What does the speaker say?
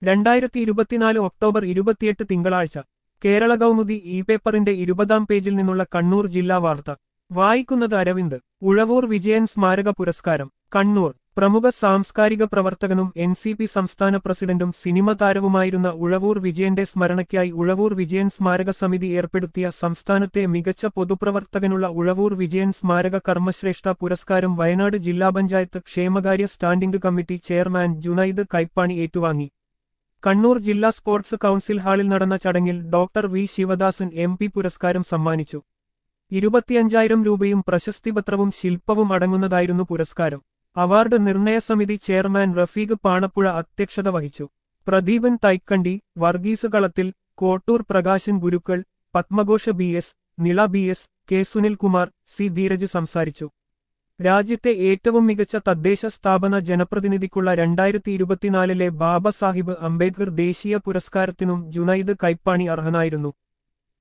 രണ്ടായിരത്തി ഇരുപത്തിനാല് ഒക്ടോബർ ഇരുപത്തിയെട്ട് തിങ്കളാഴ്ച കേരള കൗമുദി ഇ പേപ്പറിന്റെ ഇരുപതാം പേജിൽ നിന്നുള്ള കണ്ണൂർ ജില്ലാ വാർത്ത വായിക്കുന്നത് അരവിന്ദ് ഉഴവൂർ വിജയൻ സ്മാരക പുരസ്കാരം കണ്ണൂർ പ്രമുഖ സാംസ്കാരിക പ്രവർത്തകനും എൻ സി പി സംസ്ഥാന പ്രസിഡന്റും സിനിമ താരവുമായിരുന്ന ഉഴവൂർ വിജയന്റെ സ്മരണയ്ക്കായി ഉഴവൂർ വിജയൻ സ്മാരക സമിതി ഏർപ്പെടുത്തിയ സംസ്ഥാനത്തെ മികച്ച പൊതുപ്രവർത്തകനുള്ള ഉഴവൂർ വിജയൻ സ്മാരക കർമ്മശ്രേഷ്ഠ പുരസ്കാരം വയനാട് ജില്ലാ പഞ്ചായത്ത് ക്ഷേമകാര്യ standing committee chairman Junaid Kaippani ഏറ്റുവാങ്ങി കണ്ണൂർ ജില്ലാ സ്പോർട്സ് കൗൺസിൽ ഹാളിൽ നടന്ന ചടങ്ങിൽ doctor V Sivadasan M P പുരസ്കാരം സമ്മാനിച്ചു ഇരുപത്തിയഞ്ചായിരം രൂപയും പ്രശസ്തിപത്രവും ശില്പവും അടങ്ങുന്നതായിരുന്നു പുരസ്കാരം അവാർഡ് നിർണയ സമിതി ചെയർമാൻ റഫീഖ് പാണപ്പുഴ അധ്യക്ഷത വഹിച്ചു Pradeepan Thaikandi Varghese Kalathil Kottoor Prakashan Gurukkal Padmaghosha B S Nila B S K Sunilkumar C Dheeraj സംസാരിച്ചു രാജ്യത്തെ ഏറ്റവും മികച്ച തദ്ദേശ സ്ഥാപന ജനപ്രതിനിധിക്കുള്ള രണ്ടായിരത്തി ഇരുപത്തിനാലിലെ ബാബ സാഹിബ് അംബേദ്കർ ദേശീയ പുരസ്കാരത്തിനും ജുനൈദ് കൈപ്പാണി അർഹനായിരുന്നു